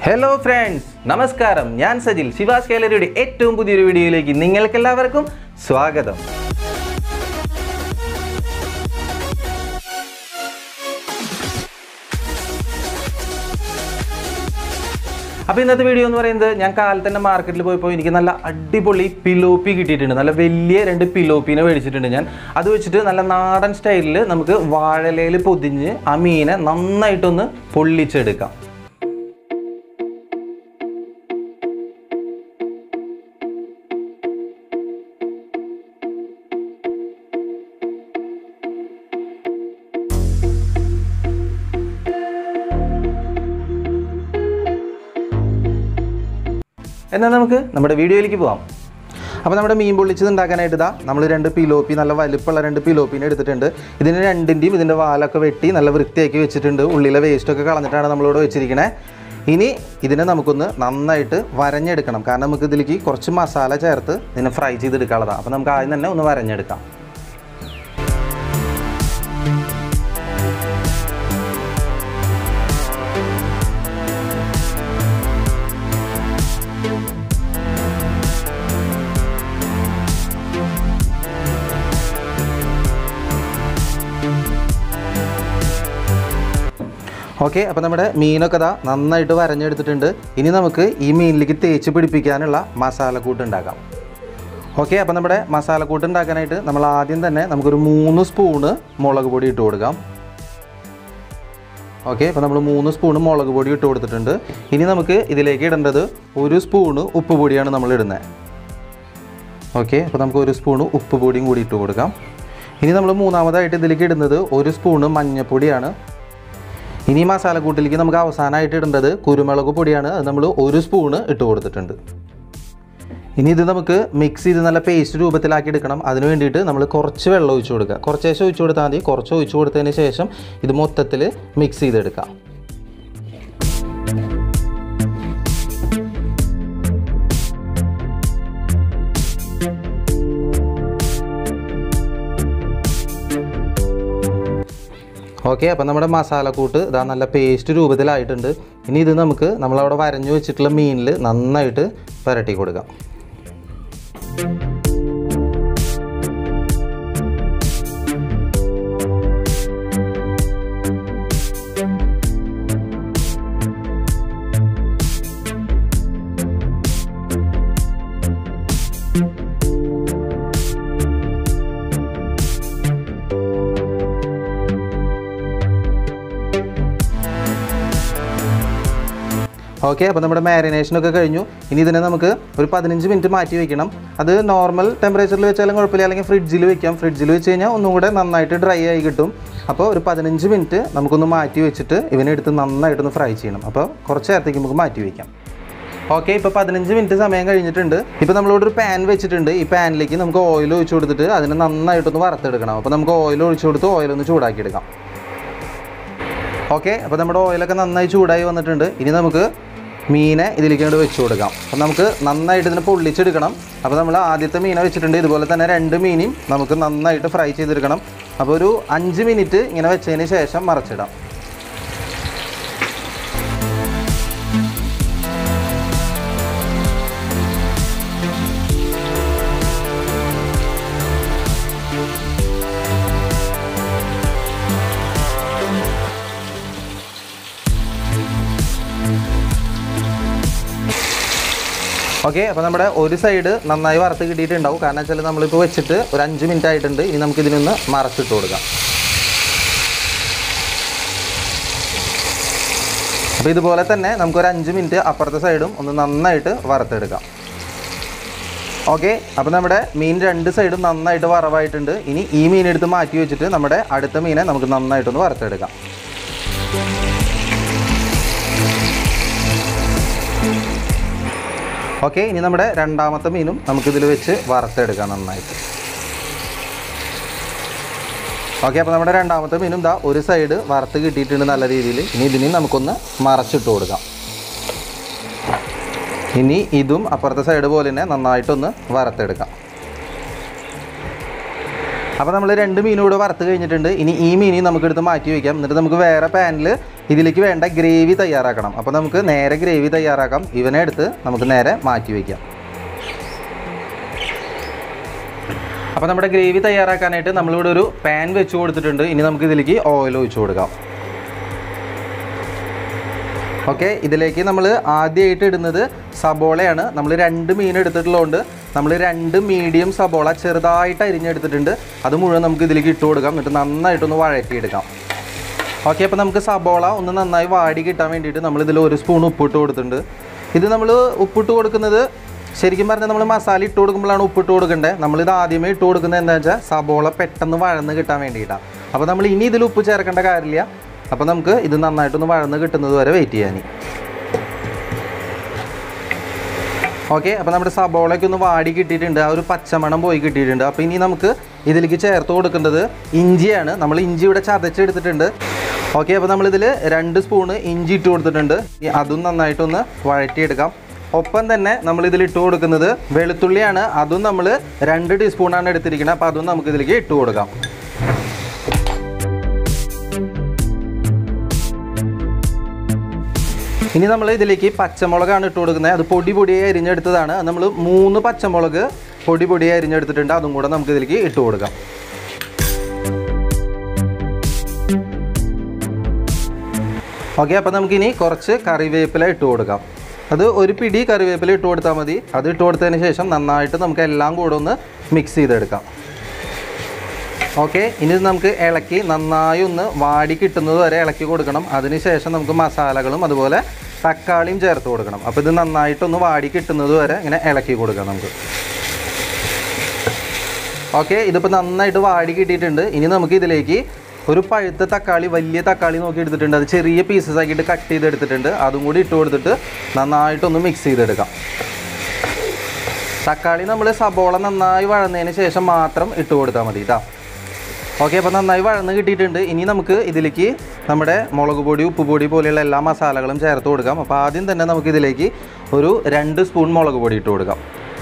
hello friends നമസ്കാരം ഞാൻ സജിൽ ശിവാസ് കേലരിയുടെ ഏറ്റവും പുതിയൊരു വീഡിയോയിലേക്ക് നിങ്ങൾക്കെല്ലാവർക്കും സ്വാഗതം അപ്പോൾ ഇന്നത്തെ വീഡിയോ എന്ന് പറയുന്നത് ഞാൻ കാലത്ത് തന്നെ മാർക്കറ്റിൽ പോയപ്പോൾ എനിക്ക് നല്ല അടിപൊളി പിലോപ്പി കിട്ടിയിട്ടുണ്ട് നല്ല വലിയ രണ്ട് പിലോപ്പിനെ മേടിച്ചിട്ടുണ്ട് ഞാൻ അത് വെച്ചിട്ട് നല്ല നാടൻ സ്റ്റൈലിൽ നമുക്ക് വാഴലയിൽ പൊതിഞ്ഞ് ആ മീനെ നന്നായിട്ടൊന്ന് പൊള്ളിച്ചെടുക്കാം എന്നാൽ നമുക്ക് നമ്മുടെ വീഡിയോയിലേക്ക് പോവാം അപ്പോൾ നമ്മുടെ മീൻ പൊള്ളിച്ചത് ഉണ്ടാക്കാനായിട്ട് ഇതാ നമ്മൾ രണ്ട് പിലോപ്പി നല്ല വലുപ്പമുള്ള രണ്ട് പിലോപ്പിനെ എടുത്തിട്ടുണ്ട് ഇതിന് രണ്ടിൻ്റെയും ഇതിൻ്റെ വാലൊക്കെ വെട്ടി നല്ല വൃത്തിയാക്കി വെച്ചിട്ടുണ്ട് ഉള്ളിലെ വേസ്റ്റൊക്കെ കളഞ്ഞിട്ടാണ് നമ്മളിവിടെ വെച്ചിരിക്കണേ ഇനി ഇതിനെ നമുക്കൊന്ന് നന്നായിട്ട് വരഞ്ഞെടുക്കണം കാരണം നമുക്ക് ഇതിലേക്ക് കുറച്ച് മസാല ചേർത്ത് ഇതിനെ ഫ്രൈ ചെയ്തെടുക്കാനുള്ളതാണ് അപ്പോൾ നമുക്ക് ആദ്യം തന്നെ ഒന്ന് വരഞ്ഞെടുക്കാം ഓക്കെ അപ്പോൾ നമ്മുടെ മീനൊക്കെ ഇതാ നന്നായിട്ട് വരഞ്ഞെടുത്തിട്ടുണ്ട് ഇനി നമുക്ക് ഈ മീനിലേക്ക് തേച്ച് പിടിപ്പിക്കാനുള്ള മസാലക്കൂട്ട് ഉണ്ടാക്കാം ഓക്കെ അപ്പോൾ നമ്മുടെ മസാലക്കൂട്ട് ഉണ്ടാക്കാനായിട്ട് നമ്മൾ ആദ്യം തന്നെ നമുക്കൊരു മൂന്ന് സ്പൂണ് മുളക് പൊടി ഇട്ട് കൊടുക്കാം ഓക്കെ അപ്പോൾ നമ്മൾ മൂന്ന് സ്പൂണ് മുളക് പൊടി ഇട്ട് കൊടുത്തിട്ടുണ്ട് ഇനി നമുക്ക് ഇതിലേക്ക് ഇടേണ്ടത് ഒരു സ്പൂണ് ഉപ്പ് പൊടിയാണ് നമ്മൾ ഇടുന്നത് ഓക്കെ അപ്പോൾ നമുക്ക് ഒരു സ്പൂണ് ഉപ്പ് പൊടിയും കൂടി ഇട്ട് കൊടുക്കാം ഇനി നമ്മൾ മൂന്നാമതായിട്ട് ഇതിലേക്ക് ഇടുന്നത് ഒരു സ്പൂണ് മഞ്ഞൾപ്പൊടിയാണ് ഇനി ഈ മസാലക്കൂട്ടിലേക്ക് നമുക്ക് അവസാനമായിട്ട് ഇടേണ്ടത് കുരുമുളക് പൊടിയാണ് അത് നമ്മൾ ഒരു സ്പൂണ് ഇട്ട് കൊടുത്തിട്ടുണ്ട് ഇനി ഇത് നമുക്ക് മിക്സ് ചെയ്ത് നല്ല പേസ്റ്റ് രൂപത്തിലാക്കി എടുക്കണം അതിന് വേണ്ടിയിട്ട് നമ്മൾ കുറച്ച് വെള്ളം ഒഴിച്ചു കൊടുക്കുക കുറച്ച് ശേഷം ഒഴിച്ചു കൊടുത്താൽ മതി കുറച്ച് ഒഴിച്ചു കൊടുത്തതിന് ശേഷം ഇത് മൊത്തത്തിൽ മിക്സ് ചെയ്തെടുക്കാം ഓക്കെ അപ്പം നമ്മുടെ മസാലക്കൂട്ട് ഇതാ നല്ല പേസ്റ്റ് രൂപത്തിലായിട്ടുണ്ട് ഇനി ഇത് നമുക്ക് നമ്മളവിടെ വരഞ്ഞു വെച്ചിട്ടുള്ള മീനിൽ നന്നായിട്ട് പുരട്ടി കൊടുക്കാം ഓക്കെ അപ്പോൾ നമ്മുടെ മാരിനേഷനൊക്കെ കഴിഞ്ഞു ഇനി ഇതിനെ നമുക്ക് ഒരു പതിനഞ്ച് മിനിറ്റ് മാറ്റി വെക്കണം അത് നോർമൽ ടെമ്പറേച്ചറിൽ വെച്ചാലും കുഴപ്പമില്ല അല്ലെങ്കിൽ ഫ്രിഡ്ജിൽ വെക്കാം ഫ്രിഡ്ജിൽ വെച്ച് കഴിഞ്ഞാൽ ഒന്നും കൂടെ നന്നായിട്ട് ഡ്രൈ ആയി കിട്ടും അപ്പോൾ ഒരു പതിനഞ്ച് മിനിറ്റ് നമുക്കൊന്ന് മാറ്റി വെച്ചിട്ട് ഇവനെ എടുത്ത് നന്നായിട്ടൊന്ന് ഫ്രൈ ചെയ്യണം അപ്പോൾ കുറച്ച് നേരത്തേക്ക് നമുക്ക് മാറ്റി വയ്ക്കാം ഓക്കെ ഇപ്പോൾ പതിനഞ്ച് മിനിറ്റ് സമയം കഴിഞ്ഞിട്ടുണ്ട് ഇപ്പോൾ നമ്മളിവിടെ ഒരു പാൻ വെച്ചിട്ടുണ്ട് ഈ പാനിലേക്ക് നമുക്ക് ഓയിൽ ഒഴിച്ചു കൊടുത്തിട്ട് അതിനെ നന്നായിട്ടൊന്ന് വറുത്തെടുക്കണം അപ്പോൾ നമുക്ക് ഓയിൽ ഒഴിച്ചു കൊടുത്ത് ഓയിലൊന്ന് ചൂടാക്കി എടുക്കാം ഓക്കെ അപ്പോൾ നമ്മുടെ ഓയിലൊക്കെ നന്നായി ചൂടായി വന്നിട്ടുണ്ട് ഇനി നമുക്ക് മീനെ ഇതിലേക്ക് കൊണ്ട് വെച്ച് കൊടുക്കാം അപ്പോൾ നമുക്ക് നന്നായിട്ട് ഇതിനെ പൊള്ളിച്ചെടുക്കണം അപ്പോൾ നമ്മൾ ആദ്യത്തെ മീനെ വെച്ചിട്ടുണ്ട് ഇതുപോലെ തന്നെ രണ്ട് മീനും നമുക്ക് നന്നായിട്ട് ഫ്രൈ ചെയ്തെടുക്കണം അപ്പോൾ ഒരു അഞ്ച് മിനിറ്റ് ഇങ്ങനെ വെച്ചതിന് ശേഷം മറച്ചിടാം ഓക്കെ അപ്പോൾ നമ്മുടെ ഒരു സൈഡ് നന്നായി വറുത്ത് കിട്ടിയിട്ടുണ്ടാവും കാരണം വെച്ചാൽ നമ്മളിപ്പോൾ വെച്ചിട്ട് ഒരു അഞ്ച് മിനിറ്റ് ആയിട്ടുണ്ട് ഇനി നമുക്ക് ഇതിനൊന്ന് മറച്ചിട്ട് കൊടുക്കാം അപ്പോൾ ഇതുപോലെ തന്നെ നമുക്കൊരു അഞ്ച് മിനിറ്റ് അപ്പുറത്തെ സൈഡും ഒന്ന് നന്നായിട്ട് വറുത്തെടുക്കാം ഓക്കെ അപ്പോൾ നമ്മുടെ മീൻ രണ്ട് സൈഡും നന്നായിട്ട് വറവായിട്ടുണ്ട് ഇനി ഈ മീൻ എടുത്ത് മാറ്റി വെച്ചിട്ട് നമ്മുടെ അടുത്ത മീനെ നമുക്ക് നന്നായിട്ടൊന്ന് വറുത്തെടുക്കാം ഓക്കെ ഇനി നമ്മുടെ രണ്ടാമത്തെ മീനും നമുക്കിതിൽ വെച്ച് വറുത്തെടുക്കാം നന്നായിട്ട് ഓക്കെ അപ്പോൾ നമ്മുടെ രണ്ടാമത്തെ മീനും ദാ ഒരു സൈഡ് വറുത്ത് കിട്ടിയിട്ടുണ്ട് നല്ല രീതിയിൽ ഇനി ഇതിനെ നമുക്കൊന്ന് മറച്ചിട്ട് കൊടുക്കാം ഇനി ഇതും അപ്പുറത്തെ സൈഡ് പോലെ തന്നെ നന്നായിട്ടൊന്ന് വറുത്തെടുക്കാം അപ്പോൾ നമ്മൾ രണ്ട് മീനും കൂടെ വറുത്ത് കഴിഞ്ഞിട്ടുണ്ട് ഇനി ഈ മീനി നമുക്ക് എടുത്ത് മാറ്റി വയ്ക്കാം എന്നിട്ട് നമുക്ക് വേറെ പാനിൽ ഇതിലേക്ക് വേണ്ട ഗ്രേവി തയ്യാറാക്കണം അപ്പോൾ നമുക്ക് നേരെ ഗ്രേവി തയ്യാറാക്കാം ഇവനെ എടുത്ത് നമുക്ക് നേരെ മാറ്റി വയ്ക്കാം അപ്പോൾ നമ്മുടെ ഗ്രേവി തയ്യാറാക്കാനായിട്ട് നമ്മളിവിടെ ഒരു പാൻ വെച്ച് കൊടുത്തിട്ടുണ്ട് ഇനി നമുക്ക് ഇതിലേക്ക് ഓയിൽ ഒഴിച്ച് കൊടുക്കാം ഓക്കെ ഇതിലേക്ക് നമ്മൾ ആദ്യമായിട്ട് ഇടുന്നത് സബോളയാണ് നമ്മൾ രണ്ട് മീൻ എടുത്തിട്ടുള്ളതുകൊണ്ട് നമ്മൾ രണ്ട് മീഡിയം സബോള ചെറുതായിട്ട് അരിഞ്ഞെടുത്തിട്ടുണ്ട് അത് മുഴുവൻ നമുക്ക് ഇതിലേക്ക് ഇട്ട് കൊടുക്കാം എന്നിട്ട് നന്നായിട്ടൊന്ന് വഴറ്റിയെടുക്കാം ഓക്കെ അപ്പോൾ നമുക്ക് സബോള ഒന്ന് നന്നായി വാടി കിട്ടാൻ വേണ്ടിയിട്ട് നമ്മൾ ഇതിൽ ഒരു സ്പൂൺ ഉപ്പിട്ട് കൊടുത്തിട്ടുണ്ട് ഇത് നമ്മൾ ഉപ്പിട്ട് കൊടുക്കുന്നത് ശരിക്കും പറഞ്ഞാൽ നമ്മൾ മസാല ഇട്ട് കൊടുക്കുമ്പോഴാണ് ഉപ്പിട്ട് കൊടുക്കേണ്ടത് നമ്മളിത് ആദ്യമേ ഇട്ട് കൊടുക്കുന്നത് എന്താ വെച്ചാൽ സബോള പെട്ടെന്ന് വഴന്ന് കിട്ടാൻ വേണ്ടിയിട്ടാണ് അപ്പോൾ നമ്മൾ ഇനി ഇതിൽ ഉപ്പ് ചേർക്കേണ്ട കാര്യമില്ല അപ്പോൾ നമുക്ക് ഇത് നന്നായിട്ടൊന്ന് വഴന്ന് കിട്ടുന്നത് വരെ വെയിറ്റ് ചെയ്യാൻ ഓക്കെ അപ്പോൾ നമ്മുടെ സബോളയ്ക്ക് ഒന്ന് വാടി കിട്ടിയിട്ടുണ്ട് ആ ഒരു പച്ചമണം പോയി കിട്ടിയിട്ടുണ്ട് അപ്പോൾ ഇനി നമുക്ക് ഇതിലേക്ക് ചേർത്ത് കൊടുക്കേണ്ടത് ഇഞ്ചിയാണ് നമ്മൾ ഇഞ്ചി ഇവിടെ ചതച്ചെടുത്തിട്ടുണ്ട് ഓക്കെ അപ്പോൾ നമ്മളിതിൽ രണ്ട് സ്പൂണ് ഇഞ്ചി ഇട്ട് കൊടുത്തിട്ടുണ്ട് ഇനി അതും നന്നായിട്ടൊന്ന് വഴറ്റിയെടുക്കാം ഒപ്പം തന്നെ നമ്മൾ ഇതിൽ ഇട്ട് കൊടുക്കുന്നത് വെളുത്തുള്ളിയാണ് അതും നമ്മൾ രണ്ട് ടീസ്പൂണാണ് എടുത്തിരിക്കുന്നത് അപ്പോൾ അതും നമുക്ക് ഇതിലേക്ക് ഇട്ട് കൊടുക്കാം ഇനി നമ്മൾ ഇതിലേക്ക് പച്ചമുളകാണ് ഇട്ട് കൊടുക്കുന്നത് അത് പൊടി പൊടിയായി അരിഞ്ഞെടുത്തതാണ് നമ്മൾ മൂന്ന് പച്ചമുളക് പൊടി പൊടിയായി അരിഞ്ഞെടുത്തിട്ടുണ്ട് അതും കൂടെ നമുക്ക് ഇതിലേക്ക് ഇട്ട് കൊടുക്കാം ഓക്കെ അപ്പോൾ നമുക്കിനി കുറച്ച് കറിവേപ്പില ഇട്ട് കൊടുക്കാം അത് ഒരു പിടി കറിവേപ്പില ഇട്ട് കൊടുത്താൽ മതി അത് ഇട്ട് കൊടുത്തതിന് ശേഷം നന്നായിട്ട് നമുക്ക് എല്ലാം കൂടെ ഒന്ന് മിക്സ് ചെയ്തെടുക്കാം ഓക്കെ ഇനി ഇത് നമുക്ക് ഇളക്കി നന്നായി ഒന്ന് വാടി കിട്ടുന്നത് വരെ ഇളക്കി കൊടുക്കണം അതിനുശേഷം നമുക്ക് മസാലകളും അതുപോലെ തക്കാളിയും ചേർത്ത് കൊടുക്കണം അപ്പോൾ ഇത് നന്നായിട്ടൊന്ന് വാടി കിട്ടുന്നത് വരെ ഇങ്ങനെ ഇളക്കി കൊടുക്കാം നമുക്ക് ഓക്കെ ഇതിപ്പോൾ നന്നായിട്ട് വാടി കിട്ടിയിട്ടുണ്ട് ഇനി നമുക്ക് ഇതിലേക്ക് ഒരു പഴുത്ത തക്കാളി വലിയ തക്കാളി നോക്കി എടുത്തിട്ടുണ്ട് അത് ചെറിയ പീസസ് ആക്കിയിട്ട് കട്ട് ചെയ്തെടുത്തിട്ടുണ്ട് അതും കൂടി ഇട്ട് കൊടുത്തിട്ട് നന്നായിട്ടൊന്ന് മിക്സ് ചെയ്തെടുക്കാം തക്കാളി നമ്മൾ സബോള നന്നായി വഴന്നതിന് ശേഷം മാത്രം ഇട്ട് കൊടുത്താൽ മതി കേട്ടോ ഓക്കെ അപ്പോൾ നന്നായി വഴന്ന് കിട്ടിയിട്ടുണ്ട് ഇനി നമുക്ക് ഇതിലേക്ക് നമ്മുടെ മുളക് പൊടി ഉപ്പ് പൊടി പോലെയുള്ള എല്ലാ മസാലകളും ചേർത്ത് കൊടുക്കാം അപ്പോൾ ആദ്യം തന്നെ നമുക്ക് ഇതിലേക്ക് ഒരു രണ്ട് സ്പൂൺ മുളക് പൊടി ഇട്ട് കൊടുക്കാം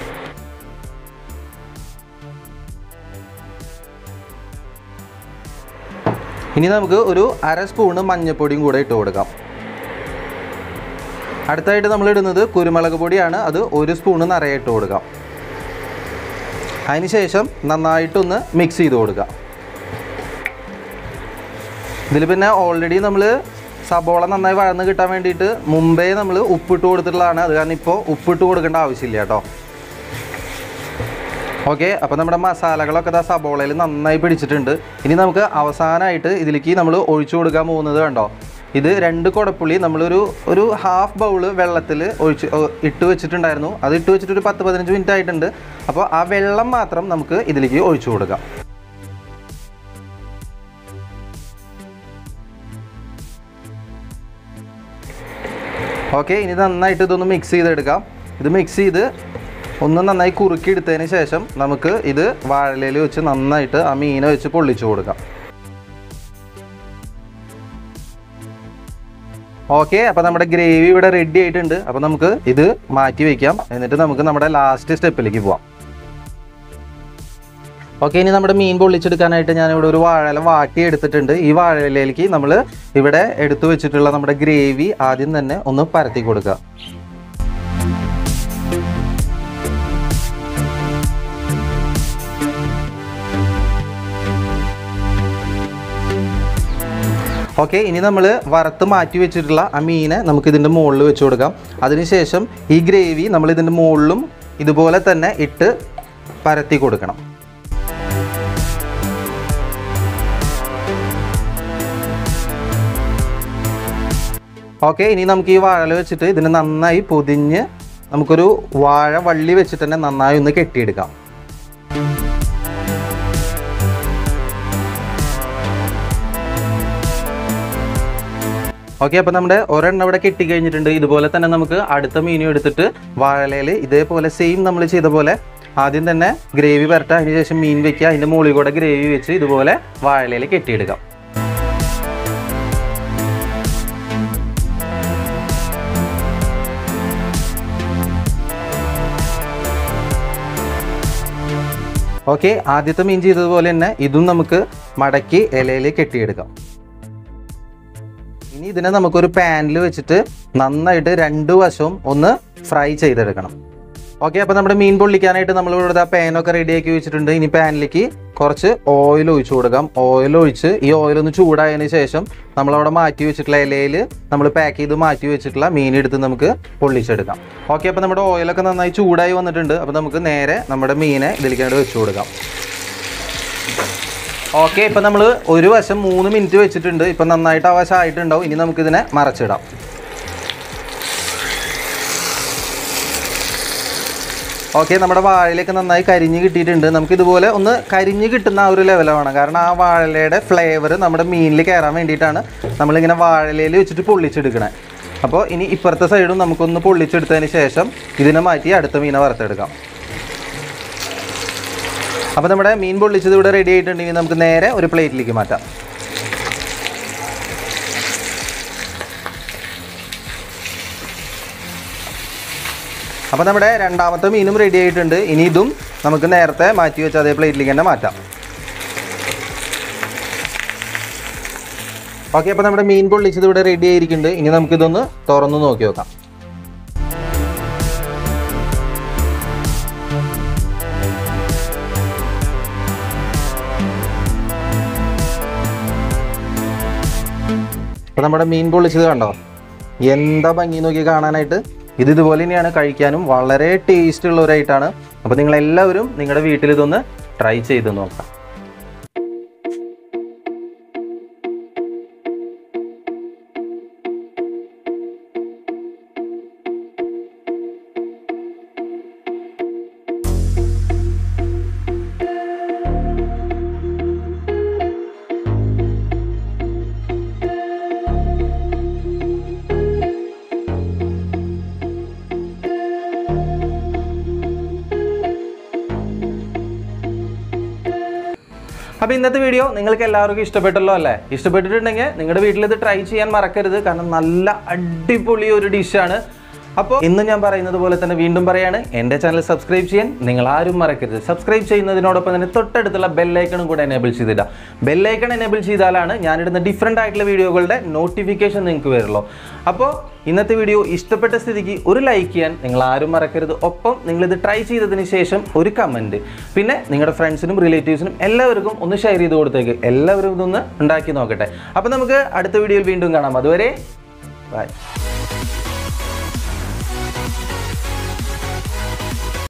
ഇനി നമുക്ക് ഒരു അര സ്പൂണ് മഞ്ഞൾപ്പൊടിയും കൂടെ ഇട്ട് കൊടുക്കാം അടുത്തായിട്ട് നമ്മൾ ഇടുന്നത് കുരുമുളക് പൊടിയാണ് അത് ഒരു സ്പൂണ് നിറയെ ഇട്ട് കൊടുക്കാം അതിനുശേഷം നന്നായിട്ടൊന്ന് മിക്സ് ചെയ്ത് കൊടുക്കാം ഇതിൽ പിന്നെ ഓൾറെഡി നമ്മൾ സബോള നന്നായി വഴന്ന് കിട്ടാൻ വേണ്ടിയിട്ട് മുമ്പേ നമ്മൾ ഉപ്പിട്ട് കൊടുത്തിട്ടുള്ളതാണ് അത് കാരണം ഇപ്പോൾ ഉപ്പിട്ട് കൊടുക്കേണ്ട ആവശ്യമില്ല കേട്ടോ ഓക്കെ അപ്പോൾ നമ്മുടെ മസാലകളൊക്കെ ദാ സബോളയിൽ നന്നായി പിടിച്ചിട്ടുണ്ട് ഇനി നമുക്ക് അവസാനമായിട്ട് ഇതിലേക്ക് നമ്മൾ ഒഴിച്ചു കൊടുക്കാൻ പോകുന്നത് കണ്ടോ ഇത് രണ്ട് കുടപ്പുള്ളി നമ്മളൊരു ഒരു ഹാഫ് ബൗള് വെള്ളത്തിൽ ഒഴിച്ച് ഒ- ഇട്ട് വെച്ചിട്ടുണ്ടായിരുന്നു അത് ഇട്ട് വെച്ചിട്ട് ഒരു പത്ത് പതിനഞ്ച് മിനിറ്റ് ആയിട്ടുണ്ട് അപ്പോൾ ആ വെള്ളം മാത്രം നമുക്ക് ഇതിലേക്ക് ഒഴിച്ചു കൊടുക്കാം ഓക്കെ ഇനി നന്നായിട്ട് ഇതൊന്ന് മിക്സ് ചെയ്തെടുക്കാം ഇത് മിക്സ് ചെയ്ത് ഒന്ന് നന്നായി കുറുക്കി എടുത്തതിന് ശേഷം നമുക്ക് ഇത് വാഴയിലയിൽ വെച്ച് നന്നായിട്ട് ആ മീനെ വെച്ച് പൊള്ളിച്ചു കൊടുക്കാം ഓക്കെ അപ്പോൾ നമ്മുടെ ഗ്രേവി ഇവിടെ റെഡി ആയിട്ടുണ്ട് അപ്പോൾ നമുക്ക് ഇത് മാറ്റി വയ്ക്കാം എന്നിട്ട് നമുക്ക് നമ്മുടെ ലാസ്റ്റ് സ്റ്റെപ്പിലേക്ക് പോവാം ഓക്കെ ഇനി നമ്മുടെ മീൻ പൊള്ളിച്ചെടുക്കാനായിട്ട് ഞാൻ ഇവിടെ ഒരു വാഴയില വാട്ടി എടുത്തിട്ടുണ്ട് ഈ വാഴയിലയിലേക്ക് നമ്മൾ ഇവിടെ എടുത്തു വെച്ചിട്ടുള്ള നമ്മുടെ ഗ്രേവി ആദ്യം തന്നെ ഒന്ന് പരത്തി കൊടുക്കുക ഓക്കെ ഇനി നമ്മൾ വറുത്ത് മാറ്റി വെച്ചിട്ടുള്ള ആ മീനെ നമുക്ക് ഇതിൻ്റെ മുകളിൽ വെച്ച് കൊടുക്കാം അതിനുശേഷം ഈ ഗ്രേവി നമ്മൾ ഇതിൻ്റെ മുകളിലും ഇതുപോലെ തന്നെ ഇട്ട് പരത്തി കൊടുക്കണം ഓക്കെ ഇനി നമുക്ക് ഈ വാഴ വെച്ചിട്ട് ഇതിനെ നന്നായി പൊതിഞ്ഞ് നമുക്കൊരു വാഴ വള്ളി വെച്ചിട്ട് തന്നെ നന്നായി ഒന്ന് കെട്ടിയെടുക്കാം ഓക്കെ അപ്പോൾ നമ്മുടെ ഒരെണ്ണം ഇവിടെ കെട്ടി കഴിഞ്ഞിട്ടുണ്ട് ഇതുപോലെ തന്നെ നമുക്ക് അടുത്ത മീനും എടുത്തിട്ട് വാഴയിലയിൽ ഇതേപോലെ സെയിം നമ്മൾ ചെയ്ത പോലെ ആദ്യം തന്നെ ഗ്രേവി വരട്ടെ അതിന് ശേഷം മീൻ വെക്കുക അതിൻ്റെ മുകളിൽ കൂടെ ഗ്രേവി വെച്ച് ഇതുപോലെ വാഴയിലയിൽ കെട്ടിയെടുക്കാം ഓക്കെ ആദ്യത്തെ മീൻ ചെയ്തതുപോലെ തന്നെ ഇതും നമുക്ക് മടക്കി ഇലയിൽ കെട്ടിയെടുക്കാം ഇനി ഇതിനെ നമുക്കൊരു പാനിൽ വെച്ചിട്ട് നന്നായിട്ട് രണ്ട് വശവും ഒന്ന് ഫ്രൈ ചെയ്തെടുക്കണം ഓക്കെ അപ്പോൾ നമ്മുടെ മീൻ പൊള്ളിക്കാനായിട്ട് നമ്മൾ ഇവിടെ പാനൊക്കെ റെഡിയാക്കി വെച്ചിട്ടുണ്ട് ഇനി പാനിലേക്ക് കുറച്ച് ഓയിൽ ഒഴിച്ചു കൊടുക്കാം ഓയിൽ ഒഴിച്ച് ഈ ഓയിൽ ഒന്ന് ചൂടായതിനു ശേഷം നമ്മളവിടെ മാറ്റി വെച്ചിട്ടുള്ള ഇലയിൽ നമ്മൾ പാക്ക് ചെയ്ത് മാറ്റി വെച്ചിട്ടുള്ള മീൻ എടുത്ത് നമുക്ക് പൊള്ളിച്ചെടുക്കാം ഓക്കെ അപ്പോൾ നമ്മുടെ ഓയിലൊക്കെ നന്നായി ചൂടായി വന്നിട്ടുണ്ട് അപ്പോൾ നമുക്ക് നേരെ നമ്മുടെ മീനെ ഇതിലേക്കായിട്ട് വെച്ച് കൊടുക്കാം ഓക്കെ ഇപ്പം നമ്മൾ ഒരു വശം മൂന്ന് മിനിറ്റ് വെച്ചിട്ടുണ്ട് ഇപ്പം നന്നായിട്ട് ആ വശം ആയിട്ടുണ്ടാവും ഇനി നമുക്കിതിനെ മറച്ചിടാം ഓക്കെ നമ്മുടെ വാഴയിലേക്ക് നന്നായി കരിഞ്ഞ് കിട്ടിയിട്ടുണ്ട് നമുക്ക് ഇതുപോലെ ഒന്ന് കരിഞ്ഞ് കിട്ടുന്ന ആ ഒരു ലെവൽ വേണം കാരണം ആ വാഴയിലയുടെ ഫ്ലേവർ നമ്മുടെ മീനിൽ കയറാൻ വേണ്ടിയിട്ടാണ് നമ്മളിങ്ങനെ വാഴയിലയിൽ വെച്ചിട്ട് പൊള്ളിച്ചെടുക്കണേ അപ്പോൾ ഇനി ഇപ്പുറത്തെ സൈഡും നമുക്കൊന്ന് പൊള്ളിച്ചെടുത്തതിന് ശേഷം ഇതിനെ മാറ്റി അടുത്ത മീനെ വറുത്തെടുക്കാം അപ്പോൾ നമ്മുടെ മീൻ പൊള്ളിച്ചത് ഇവിടെ റെഡി ആയിട്ടുണ്ട് ഇനി നമുക്ക് നേരെ ഒരു പ്ലേറ്റിലേക്ക് മാറ്റാം അപ്പോൾ നമ്മുടെ രണ്ടാമത്തെ മീനും റെഡി ആയിട്ടുണ്ട് ഇനി ഇതും നമുക്ക് നേരത്തെ മാറ്റി വെച്ച് അതേ പ്ലേറ്റിലേക്ക് തന്നെ മാറ്റാം ഓക്കെ അപ്പോൾ നമ്മുടെ മീൻ പൊള്ളിച്ചത് ഇവിടെ റെഡി ആയിരിക്കുന്നുണ്ട് ഇനി നമുക്കിതൊന്ന് തുറന്ന് നോക്കി നോക്കാം അപ്പോൾ നമ്മുടെ മീൻ പൊള്ളിച്ചത് കണ്ടോ എന്താ ഭംഗി നോക്കി കാണാനായിട്ട് ഇത് ഇതുപോലെ തന്നെയാണ് കഴിക്കാനും വളരെ ടേസ്റ്റ് ഉള്ളവരായിട്ടാണ് അപ്പോൾ നിങ്ങൾ എല്ലാവരും നിങ്ങളുടെ വീട്ടിൽ ഇതൊന്ന് ട്രൈ ചെയ്ത് നോക്കാം അപ്പോൾ ഇന്നത്തെ വീഡിയോ നിങ്ങൾക്ക് എല്ലാവർക്കും ഇഷ്ടപ്പെട്ടല്ലോ അല്ലേ ഇഷ്ടപ്പെട്ടിട്ടുണ്ടെങ്കിൽ നിങ്ങളുടെ വീട്ടിൽ ഇത് ട്രൈ ചെയ്യാൻ മറക്കരുത് കാരണം നല്ല അടിപൊളി ഒരു ഡിഷാണ് അപ്പോൾ ഇന്ന് ഞാൻ പറയുന്നത് പോലെ തന്നെ വീണ്ടും പറയാണ് എൻ്റെ ചാനൽ സബ്സ്ക്രൈബ് ചെയ്യാൻ നിങ്ങൾ ആരും മറക്കരുത് സബ്സ്ക്രൈബ് ചെയ്യുന്നതിനോടൊപ്പം തന്നെ തൊട്ടടുത്തുള്ള ബെല്ലൈക്കണും കൂടെ എനേബിൾ ചെയ്തിടുക ബെല്ലൈക്കൺ എനേബിൾ ചെയ്താലാണ് ഞാനിടുന്ന ഡിഫറെൻ്റ് ആയിട്ടുള്ള വീഡിയോകളുടെ നോട്ടിഫിക്കേഷൻ നിങ്ങൾക്ക് വരുള്ളൂ അപ്പോൾ ഇന്നത്തെ വീഡിയോ ഇഷ്ടപ്പെട്ട സ്ഥിതിക്ക് ഒരു ലൈക്ക് ചെയ്യാൻ നിങ്ങൾ ആരും മറക്കരുത് ഒപ്പം നിങ്ങളിത് ട്രൈ ചെയ്തതിന് ശേഷം ഒരു കമൻറ്റ് പിന്നെ നിങ്ങളുടെ ഫ്രണ്ട്സിനും റിലേറ്റീവ്സിനും എല്ലാവർക്കും ഒന്ന് ഷെയർ ചെയ്ത് കൊടുത്തേക്ക് എല്ലാവരും ഇതൊന്ന് ഉണ്ടാക്കി നോക്കട്ടെ അപ്പോൾ നമുക്ക് അടുത്ത വീഡിയോയിൽ വീണ്ടും കാണാം അതുവരെ ബൈ